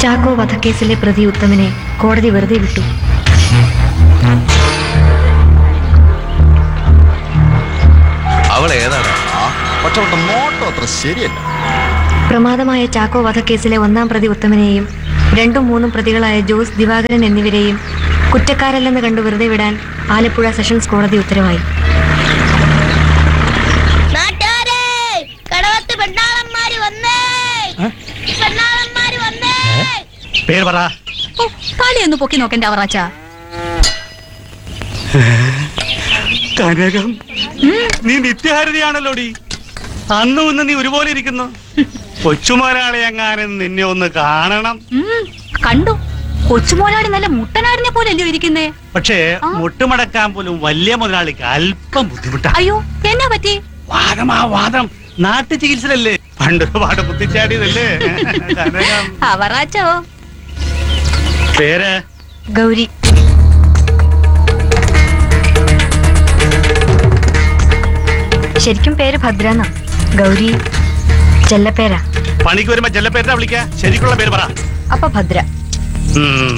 ചാക്കോ വധക്കേസിലെ പ്രതി ഉത്തമനെ കോടതി വെറുതെ വിട്ടു അവൾ ഏതാണ് ആ പക്ഷെ അവളുടെ നോട്ടം അത്ര ശരിയല്ല പ്രമാദമായ ചാക്കോ വധക്കേസിലെ ഒന്നാം പ്രതി ഉത്തമനെയും രണ്ടും മൂന്നും പ്രതികളായ ജോസ് ദിവാകരൻ എന്നിവരെയും കുറ്റക്കാരല്ലെന്ന് കണ്ടു വെറുതെ വിടാൻ ആലപ്പുഴ സെഷൻസ് കോടതി ഉത്തരവായി നാട്ടുകാരെ കടവത്ത് പെണ്ണാളന്മാര് വന്നേ പെണ്ണാളന്മാര് വന്നേ പേര് പറ ഓ കളിയൊന്ന് പൊക്കി നോക്കണ്ട അവറാച്ച കനകം നീ നിത്യഹാരതിയാണല്ലോടി അന്നും ഇന്ന് നീ ഒരുപോലെ ഇരിക്കുന്നു കൊച്ചുമോനാളെ എങ്ങാനും നിന്നെ ഒന്ന് കാണണം കണ്ടു കൊച്ചുമോനാടി നല്ല മുട്ടനാടിനെ പോലെ അല്ലയോ ഇരിക്കുന്നേ പക്ഷേ ആ. മുട്ടുമടക്കാൻ പോലും വലിയ മുതലാളിക്ക് അല്പം ബുദ്ധിമുട്ടാ അയ്യോ എന്നാ പറ്റി വാദം ആ വാദം നാട്ടു ചികിത്സയല്ലേ പണ്ടൊരുപാട് കുത്തിച്ചാടിയതല്ലേ കനകം അവറാച്ചോ പേര് ഗൗരി ശരിക്കും പേര് ഭദ്ര എന്നാ ഗൗരി ചെല്ലപ്പേരാ പണിക്ക് വരുമ്പോ ചെല്ലപ്പേരിനെ വിളിക്ക ശരിക്കുള്ള പേര് പറ അപ്പൊ ഭദ്ര ഉം.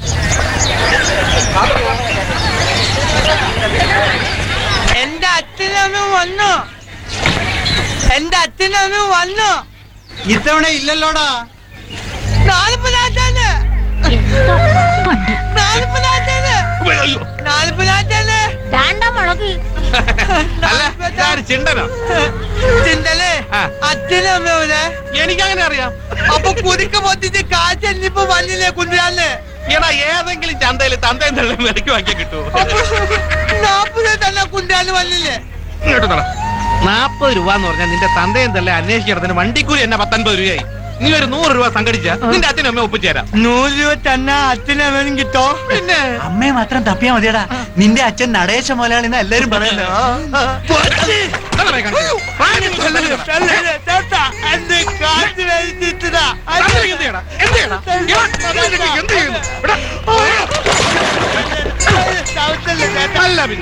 എന്റെ അച്ഛനമ്മ വന്നു എന്റെ അച്ഛനമ്മ വന്നു ഇത്തവണ ഇല്ലല്ലോടാ നാൽപ്പതാറ്റാണ് നാൽപ്പതാറ്റാണ് അയ്യോ. നാൽപ്പതാറ്റാണ് രണ്ടാം മുളക് അല്ല ഇതാര് ചിണ്ടനോ ചിന്തലേ ആ. അച്ഛനമ്മ ഇവിടെ എനിക്കങ്ങനെ അറിയാം അപ്പൊ കുതിക്ക പൊത്തിച്ച് കാറ്റല്ലിപ്പോ വന്നില്ലേ കുഞ്ഞാല് എടാ ഏതെങ്കിലും ചന്തയിൽ തന്തയും തള്ളും വിലക്ക് വാങ്ങിയാൽ കിട്ടുമോ നാപ്പത് തന്നെ കുഞ്ഞാല് വന്നില്ലേ ഇങ്ങോട്ട് നട നാപ്പത് രൂപ എന്ന് പറഞ്ഞാൽ നിന്റെ തന്തയും തള്ളെ അന്വേഷിച്ചിടത്തിന് വണ്ടിക്കൂലി എന്നെ പത്തൊൻപത് രൂപയായി നീ ഒരു നൂറ് രൂപ സംഘടിച്ച നിന്റെ അച്ഛനും അമ്മ ഒപ്പിച്ചേരാം നൂറ് രൂപ തന്നെ അച്ഛനമ്മനും കിട്ടോ പിന്നെ അമ്മയെ മാത്രം തപ്പിയാ മതിയടാ നിന്റെ അച്ഛൻ നടേശ മുതലാളിന്ന് എല്ലാരും പറയല്ലോ അതാണ് കണ്ടത്. പ്രാണി കൊല്ലരുത്. എന്റെ കാറ്റ് വലിച്ചിട്ടതാ തന്തയ്ക്ക് എന്ത് ചെയ്യണം? എന്ത് ചെയ്യണം? ഇവൻ ഇതിനൊക്കെ എന്ത് ചെയ്യുന്നു? ഇവിടെ. അല്ല പിന്നെ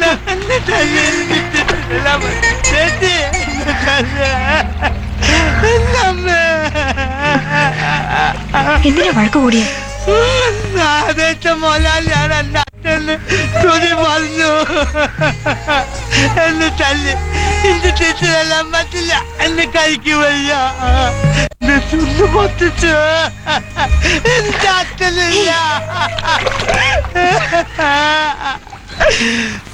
എന്തിനാ വഴക്ക് കൂടിയ മോലാലിയാണ് എന്റെ അച്ഛന് തുണി പറഞ്ഞു എന്നെ തല്ലി എന്റെ ചേച്ചിയെല്ലാം പറ്റില്ല എന്നെ കഴിക്കു വയ്യ എന്നെ ചുണ്ടു പൊട്ടിച്ചു എന്റെ അച്ഛനില്ല